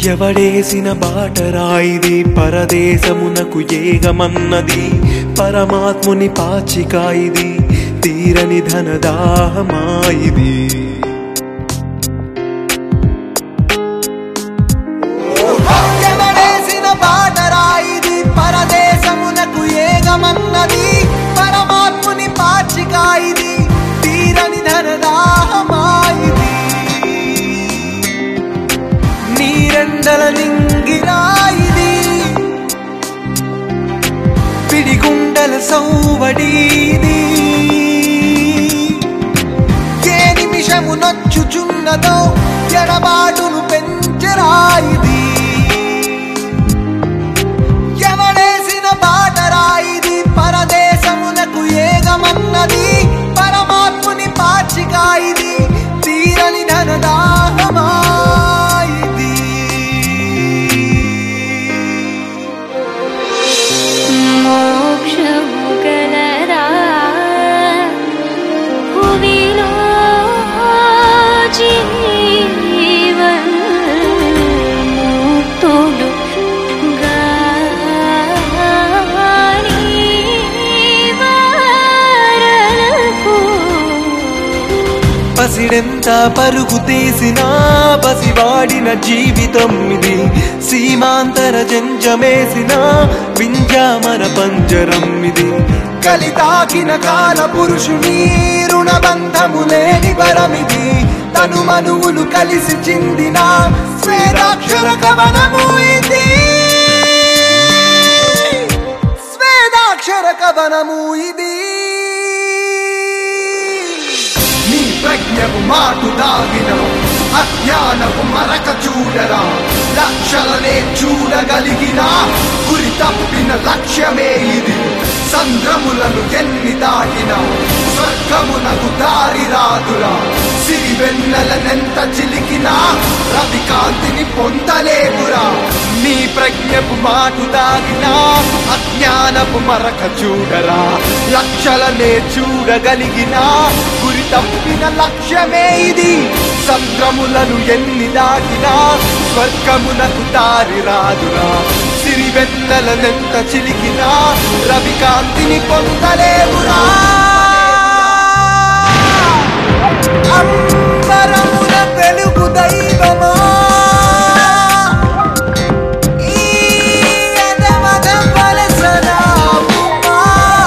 ఎవడేసిన బాటరాయిది పరదేశమునకు ఏగమన్నది పరమాత్ముని పాచికాయిది తీరని ధనదాహమాయిది ఎవడేసిన బాటరాయిది పరదేశమునకు ఏగమన్నది పరమాత్ముని పాచికాయిది తీరని ధనదాహమాయిది నీరెండల నింగిరాయిది పిడిగుండల సౌవడీది ఏ నిమిషము నొచ్చుచున్నదో ఎడబాటును పెంచరాయిది ఎవడేసిన బాటరాయిది పరదేశమునకు ఏగమన్నది పరమాత్ముని పాచికాయిది తీరని ధనదాహమాయిది మోక్షము గలరా భువిలో జీవన్ముక్తులు గాని వారలకు పసిడెంత పరుగు తీసినా పసివాడిన జీవితం ఇది సీమాంతర జంజమేసిన వింజామర పంజరం ఇది కలితాకిన కాల పురుషుని రుణబంధము లేని వరమిది తను మనువులు కలిసి చిందిన స్వేదాక్షర కవనము ఇది స్వేదాక్షర కవనము ఇది నీ ప్రజ్ఞకు మాటు దాగిన అజ్ఞానపు మరక చూడరా లక్షలనే చూడగలిగిన గురి తప్పిన లక్ష్యమే ఇది సంద్రములను ఎన్ని దాటిన స్వర్గమునకు దారి రాదురా సిరి వెన్నెలనెంత చిలికినా రవికాంతిని పొందలేవురా నీ ప్రజ్ఞపు మాటు దాగిన అజ్ఞానపు మరక చూడరా లక్షలనే చూడగలిగిన గురి తప్పిన లక్ష్యమే ఇది సంద్రములను ఎన్ని దాటినా స్వర్గమునకు దారి రాదురా సిరి వెన్నెలనెంత చిలికినా రవికాంతిని పొందలేవురా అంబరమున వెలుగు దైవమా ఈ అదమద వలసరావుమా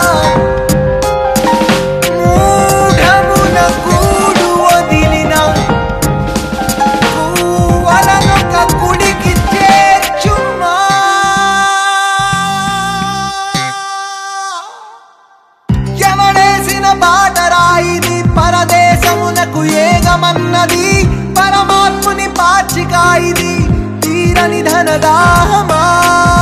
మూఢమున కూడు వదిలిన కూవలనొక కుడికి చేర్చుమా ఎవడేసిన బాటరాయిది పరదేశమునకు ఏగమన్నది పరమాత్ముని పాచికాయిది తీరని ధనదాహమా